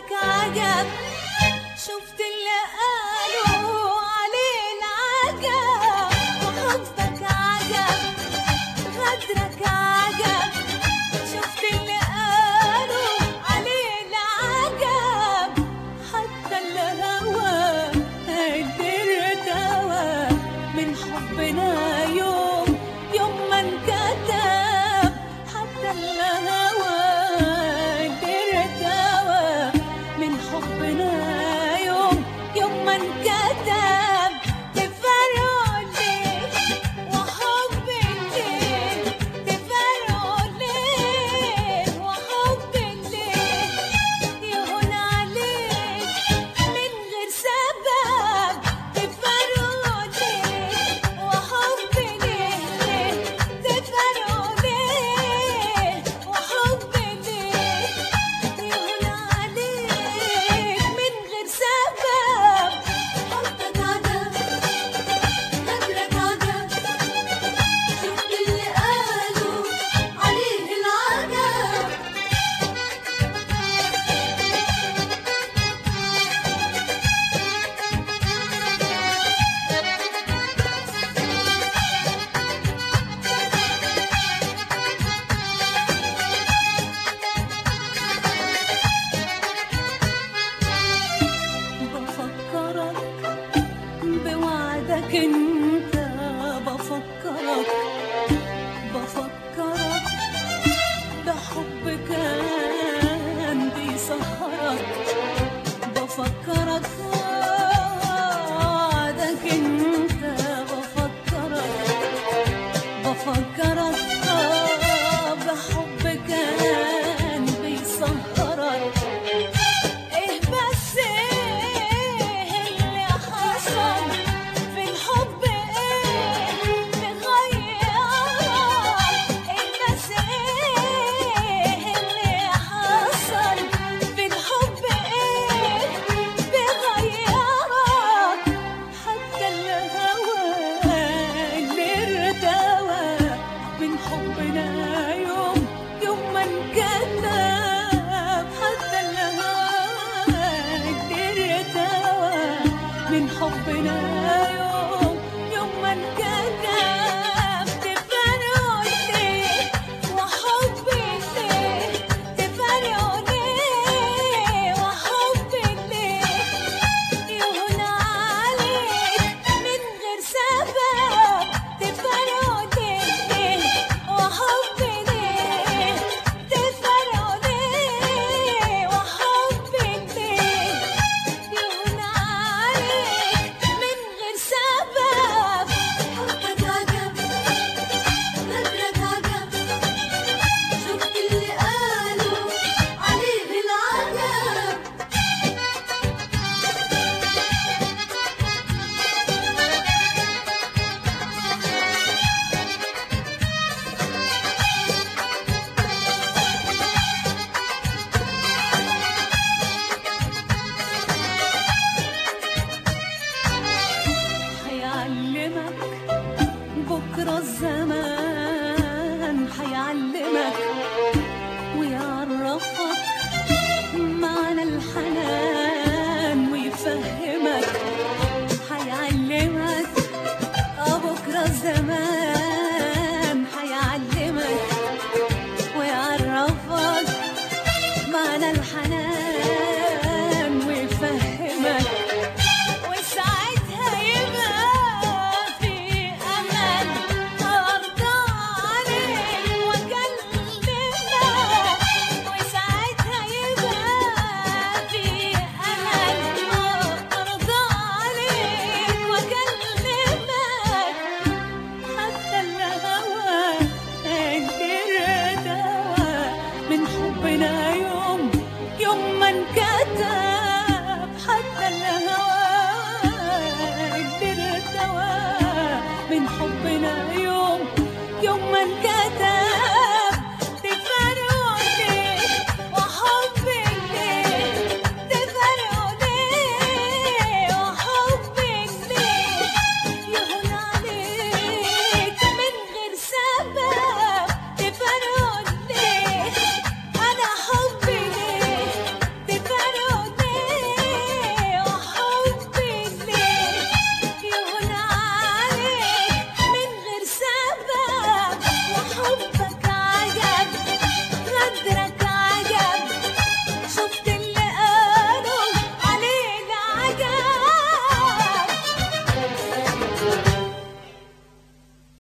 غدرك عجب شفت اللي قالوا عليه العجب وحبك عجب غدرك عجب شفت اللي قالوا عليه العجب حتى الهوى قدر دوا من حبنا يوم يوم ما انكتب حتى الهوى قدر دوا من حبنا يوم يوم ما انكتب تفرقوا ليه وحب ليه تفرقوا ليه وحب ليه يهون عليك من غير سبب تفرقوا ليه وحب ليه تفرقوا ليه وحب ليه يهون عليك من غير سبب حبك عجب غدرك عجب شفت اللي قالوا عليه العجب بفكرك بوعدك انت بفكرك بفكرك بحب كان بيسهرك بفكرك وعدك انت بفكرك بفكرك بحب كان بيسهرك ايه بس ايه اللي حصل في الحب ايه مغيرك ايه بس ايه اللي حصل في الحب ايه بغيرك حتى الهوى اللي ارتوى من حبنا يوم يوم ما انكتب حتى الهوى اللي ارتوى من حبنا يوم يوم ما انكتب تفرقوا ليه وحبي ليه تفرقوا ليه وحبي ليه يهون عليك من غير سبب تفرقوا ليه وحبي ليه تفرقوا ليه وحبي ليه يهون عليك من غير سبب حبك عجب غدرك عجب شفت اللي قالوا عليه العجب هيعلمك بكرة الزمان هيعلمك ويعرفك معنى الحنان